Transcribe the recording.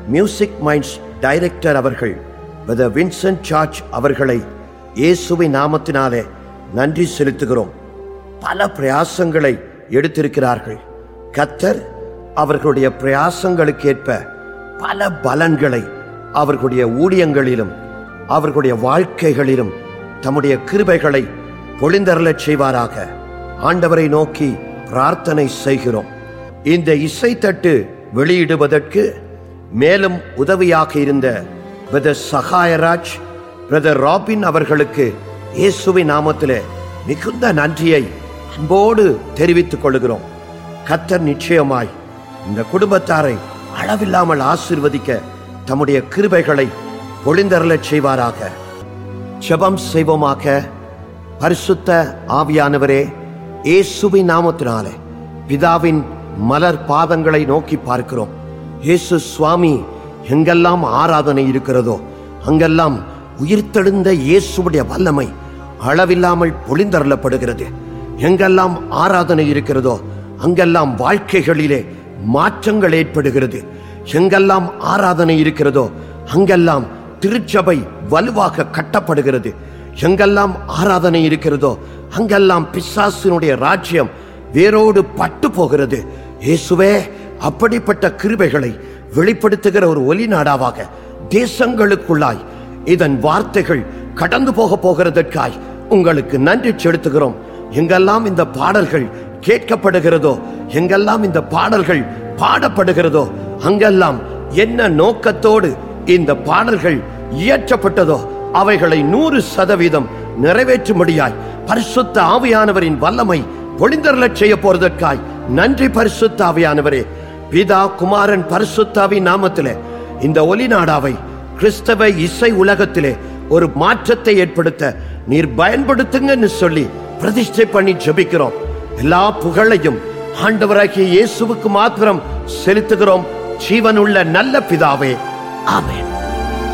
music minds director அவர்கள் brother Vincent charge அவர்களை இயேசுவின் நாமத்தினாலே நன்றி செலுத்துகிறோம் பல பிரயாசங்களை எடுத்திருக்கிறார்கள் கத்தர் அவர்களுடைய பிரயாசங்களுக்கேற்ப பல பலன்களை அவர்களுடைய ஊழியங்களிலும் அவர்களுடைய வாழ்க்கைகளிலும் தம்முடைய கிருபைகளை பொழிந்தரலச் செய்வாராக ஆண்டவரை நோக்கி பிரார்த்தனை செய்கிறோம் இந்த இசைத்தட்டு வெளியிடுவதற்கு மேலும் உதவியாக இருந்த பிரதர் சகாயராஜ் பிரதர் ராபின் அவர்களுக்கு இயேசுவின் நாமத்திலே மிகுந்த நன்றியை அன்போடு தெரிவித்துக் கொள்கிறோம் கத்தர் நிச்சயமாய் இந்த குடும்பத்தாரை அளவில்லாமல் ஆசீர்வதிக்க தம்முடைய கிருபைகளை பொழிந்தரலச் செய்வாராக ஜெபம் செய்வோமாக பரிசுத்த ஆவியானவரே இயேசுவின் நாமத்தினாலே பிதாவின் மலர் பாதங்களை நோக்கி பார்க்கிறோம் இயேசு சுவாமி எங்கெல்லாம் ஆராதனை இருக்கிறதோ அங்கெல்லாம் உயிர்த்தெழுந்த இயேசுவுடைய வல்லமை அளவில்லாமல் பொழிந்தருளப்படுகிறது எங்கெல்லாம் ஆராதனை இருக்கிறதோ அங்கெல்லாம் வாழ்க்கைகளிலே மாற்றங்கள் ஏற்படுகிறது எங்கெல்லாம் ஆராதனை இருக்கிறதோ அங்கெல்லாம் திருச்சபை வலுவாக கட்டப்படுகிறது எங்கெல்லாம் ஆராதனை இருக்கிறதோ அங்கெல்லாம் பிசாசினுடைய ராஜ்யம் வேரோடு பட்டு போகிறது இயேசுவே அப்படிப்பட்ட கிருபைகளை வெளிப்படுத்துகிற ஒரு ஒலி நாடாவாக தேசங்களுக்குள்ளாய் இதன் வார்த்தைகள் கடந்து போக போகிறதற்காய் உங்களுக்கு நன்றி செலுத்துகிறோம் எங்கெல்லாம் இந்த பாடல்கள் கேட்கப்படுகிறதோ எங்கெல்லாம் இந்த பாடல்கள் பாடப்படுகிறதோ அங்கெல்லாம் என்ன நோக்கத்தோடு இந்த பாடல்கள் இயற்றப்பட்டதோ அவைகளை நூறு சதவீதம் நிறைவேற்றும்படியாய் பரிசுத்த ஆவியானவரின் வல்லமை பொழிந்தரலச் செய்ய போறதற்காய் நன்றி பரிசுத்த ஆவியானவரே பிதா குமாரன் பரிசுத்தாவின் நாமத்திலே இந்த ஒலி நாடாவை கிறிஸ்தவ இசை உலகத்திலே ஒரு மாற்றத்தை ஏற்படுத்த நீர் பயன்படுத்துங்கன்னு சொல்லி பிரதிஷ்டை பண்ணி ஜெபிக்கிறோம் எல்லா புகழையும் ஆண்டவராகிய இயேசுவுக்கு மாத்திரம் செலுத்துகிறோம் ஜீவனுள்ள நல்ல பிதாவே ஆமென்